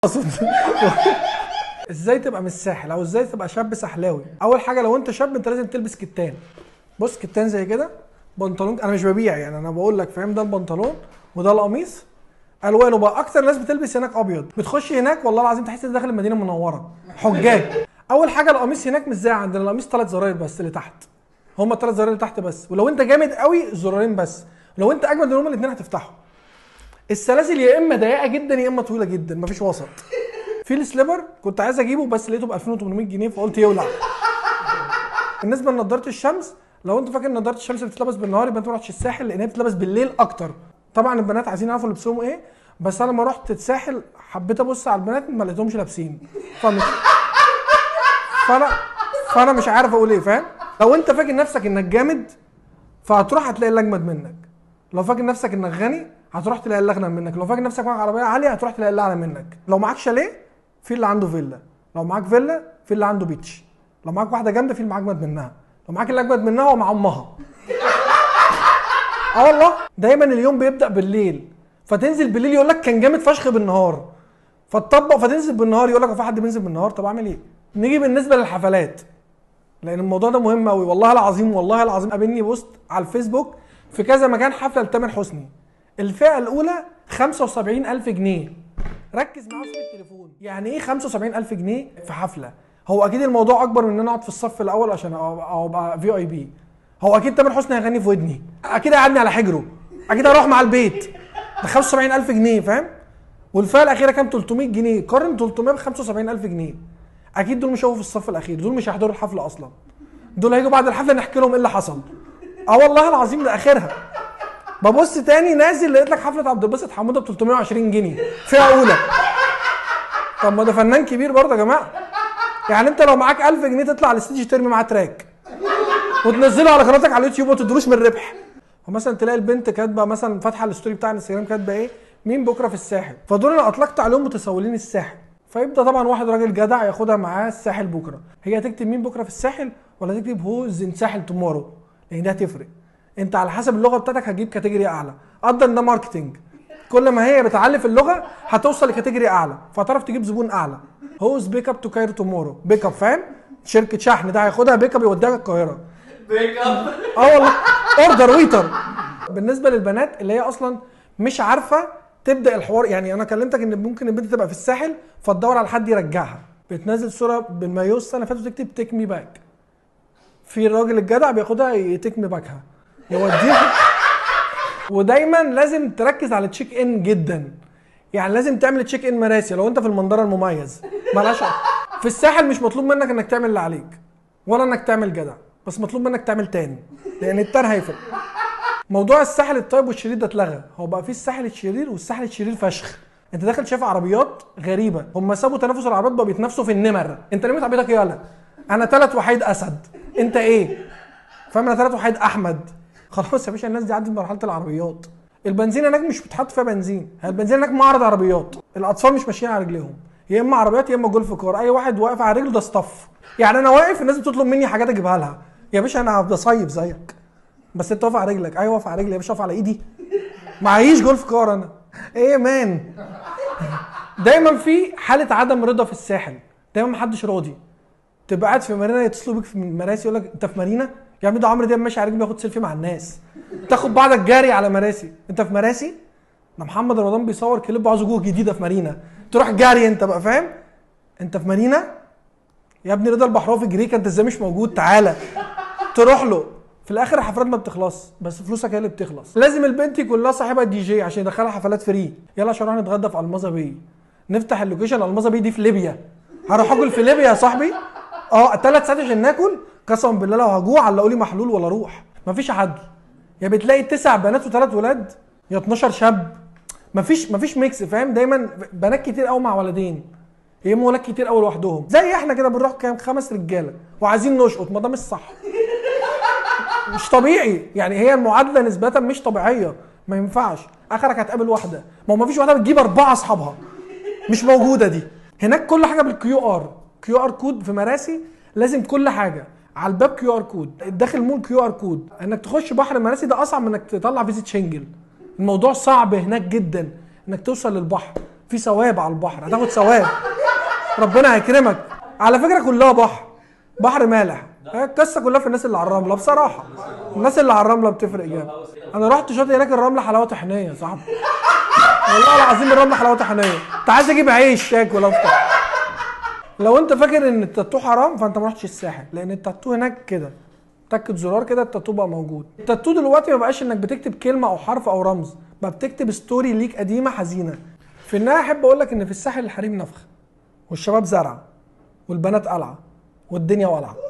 ازاي تبقى من الساحل او ازاي تبقى شاب سحلاوي اول حاجه لو انت شاب انت لازم تلبس كتان بص كتان زي كده بنطلون انا مش ببيع يعني انا بقول لك فاهم ده البنطلون وده القميص الوانه بقى اكتر ناس بتلبس هناك ابيض بتخش هناك والله العظيم تحس انك داخل المدينه المنوره حجاج اول حاجه القميص هناك مش زي عندنا القميص ثلاث زراير بس اللي تحت هما الثلاث زراير اللي تحت بس ولو انت جامد قوي زرارين بس لو انت اجمد منهم الاثنين هتفتحهم السلاسل يا اما ضيقه جدا يا اما طويله جدا مفيش وسط في السليبر كنت عايز اجيبه بس لقيته ب 2800 جنيه فقلت يولع بالنسبه لنضاره الشمس لو انت فاكر ان نضاره الشمس بتتلبس بالنهار يبقى انت ما رحتش الساحل لان هي بتتلبس بالليل اكتر طبعا البنات عايزين يعرفوا لبسهم ايه بس انا لما رحت الساحل حبيت ابص على البنات ما لقيتهمش لابسين فمش فانا فانا مش عارف اقول ايه فاهم لو انت فاكر نفسك انك جامد فهتروح هتلاقي اللي اجمد منك لو فاكر نفسك انك غني هتروح تلاقي اللي اغنى منك لو فاكر نفسك معاك عربيه عاليه هتروح تلاقي اللي اعلى منك لو معاك شاليه في اللي عنده فيلا لو معاك فيلا في اللي عنده بيتش لو معاك واحده جامده في اللي معاك اجمد منها لو معاك اللي اجمد منها ومع امها اه والله دايما اليوم بيبدا بالليل فتنزل بالليل يقول لك كان جامد فشخ بالنهار فتطبق فتنزل بالنهار يقول لك هو في حد بينزل بالنهار طب اعمل ايه نيجي بالنسبه للحفلات لان الموضوع ده مهم قوي والله العظيم والله العظيم قابلني بوست على الفيسبوك في كذا مكان حفله لتامر حسني الفئه الاولى 75000 جنيه ركز معاه في التليفون يعني ايه 75000 جنيه في حفله هو اكيد الموضوع اكبر من ان انا اقعد في الصف الاول عشان أبقى- ابقى في اي بي هو اكيد تامر حسني هيغني في ودني اكيد هيقعدني على حجره اكيد هروح مع البيت ده 75000 جنيه فاهم والفئه الاخيره كام 300 جنيه قارن 300 ب 75000 جنيه اكيد دول مش هيقفوا في الصف الاخير دول مش هيحضروا الحفله اصلا دول هيجوا بعد الحفله نحكي لهم ايه اللي حصل اه والله العظيم ده اخرها ببص تاني نازل لقيت لك حفله عبد الباسط حموده ب 320 جنيه فئه اولى طب ما ده فنان كبير برضه يا جماعه يعني انت لو معاك 1000 جنيه تطلع على الستيج ترمي معاه تراك وتنزله على قناتك على اليوتيوب وما تدروش من الربح ومثلا تلاقي البنت كاتبه مثلا فاتحه الستوري بتاع الانستجرام كاتبه ايه مين بكره في الساحل فدول انا اطلقت عليهم متسولين الساحل فيبدا طبعا واحد راجل جدع ياخدها معاه الساحل بكره هي هتكتب مين بكره في الساحل ولا تكتب هو زين ساحل تومورو لان ده هتفرق انت على حسب اللغه بتاعتك هتجيب كاتيجوري اعلى قدر ان ده ماركتنج كل ما هي بتعلي في اللغه هتوصل لكاتيجوري اعلى فهتعرف تجيب زبون اعلى هوز بيك اب تو كايرو تومورو بيك اب فاهم شركه شحن ده هياخدها بيك اب يوديها القاهره بيك اب اه والله اوردر ويتر بالنسبه للبنات اللي هي اصلا مش عارفه تبدا الحوار يعني انا كلمتك ان ممكن البنت تبقى في الساحل فتدور على حد يرجعها بتنزل صوره بالمايو السنه اللي فاتت وتكتب تيك مي باك في الراجل الجدع بياخدها يتيك مي باكها يوديها ودايما لازم تركز على التشيك ان جدا يعني لازم تعمل تشيك ان مراسي لو انت في المنظره المميز ملهاش في الساحل مش مطلوب منك انك تعمل اللي عليك ولا انك تعمل جدع بس مطلوب منك تعمل تاني لان التاني هيفرق موضوع الساحل الطيب والشرير ده اتلغى هو بقى في الساحل الشرير والساحل الشرير فشخ انت داخل شايف عربيات غريبه هم سابوا تنافس العربيات بقى بيتنافسوا في النمر انت نمت عربيتك ايه يالا انا ثلاث وحيد اسد انت ايه فاهم انا ثلاث وحيد احمد خلاص يا باشا الناس دي عدت مرحله العربيات البنزين هناك مش بتحط فيها بنزين هي البنزين هناك معرض عربيات الاطفال مش ماشيين على رجليهم يا اما عربيات يا اما جولف كار اي واحد واقف على رجله ده اصطف يعني انا واقف الناس بتطلب مني حاجات اجيبها لها يا باشا انا بصيف زيك بس انت واقف على رجلك ايوه واقف على رجلي يا باشا واقف على ايدي معيش جولف كار انا ايه يا مان دايما في حاله عدم رضا في الساحل دايما محدش راضي تبقى قاعد في مارينا يتصلوا بيك في مراسي يقول لك انت في مارينا يا عم ده عمرو دياب ماشي على رجله بياخد سيلفي مع الناس تاخد بعضك جاري على مراسي انت في مراسي ده محمد رمضان بيصور كليب عاوز جوه جديده في مارينا تروح جاري انت بقى فاهم انت في مارينا يا ابني رضا البحراوي جريكا انت ازاي مش موجود تعالى تروح له في الاخر الحفلات ما بتخلص بس فلوسك هي اللي بتخلص لازم البنت يكون لها صاحبها دي جي عشان يدخلها حفلات فري يلا عشان نروح نتغدى في المازا بي نفتح اللوكيشن المازا بي دي في ليبيا هروح اكل في ليبيا يا صاحبي اه ثلاث ساعات عشان ناكل قسما بالله لو هجوع علقوا لي محلول ولا اروح مفيش عدل يا بتلاقي تسع بنات وثلاث ولاد يا 12 شاب مفيش مفيش ميكس فاهم دايما بنات كتير قوي مع ولدين يا اما ولاد كتير قوي لوحدهم زي احنا كده بنروح كام خمس رجاله وعايزين نشقط ما ده مش صح مش طبيعي يعني هي المعادله نسبه مش طبيعيه ما ينفعش اخرك هتقابل واحده ما هو مفيش واحده بتجيب اربعه اصحابها مش موجوده دي هناك كل حاجه بالكيو ار كيو ار كود في مراسي لازم كل حاجه على الباب كيو ار كود داخل مول كيو ار كود انك تخش بحر مراسي ده اصعب من انك تطلع فيزيت شنجل الموضوع صعب هناك جدا انك توصل للبحر في ثواب على البحر هتاخد ثواب ربنا هيكرمك على فكره كلها بحر بحر مالح هي القصه كلها في الناس اللي على الرمله بصراحه الناس اللي على الرمله بتفرق جامد انا رحت شاطئ هناك الرمله حلاوه طحينيه يا صاحبي والله العظيم الرمله حلاوه طحينيه انت عايز اجيب عيش تاكل افطر لو انت فاكر ان التاتو حرام فانت ما رحتش الساحل لان التاتو هناك كده تكت زرار كده التاتو بقى موجود التاتو دلوقتي ما بقاش انك بتكتب كلمه او حرف او رمز بقى بتكتب ستوري ليك قديمه حزينه في النهايه احب اقول لك ان في الساحل الحريم نفخ والشباب زرع والبنات قلعه والدنيا ولعه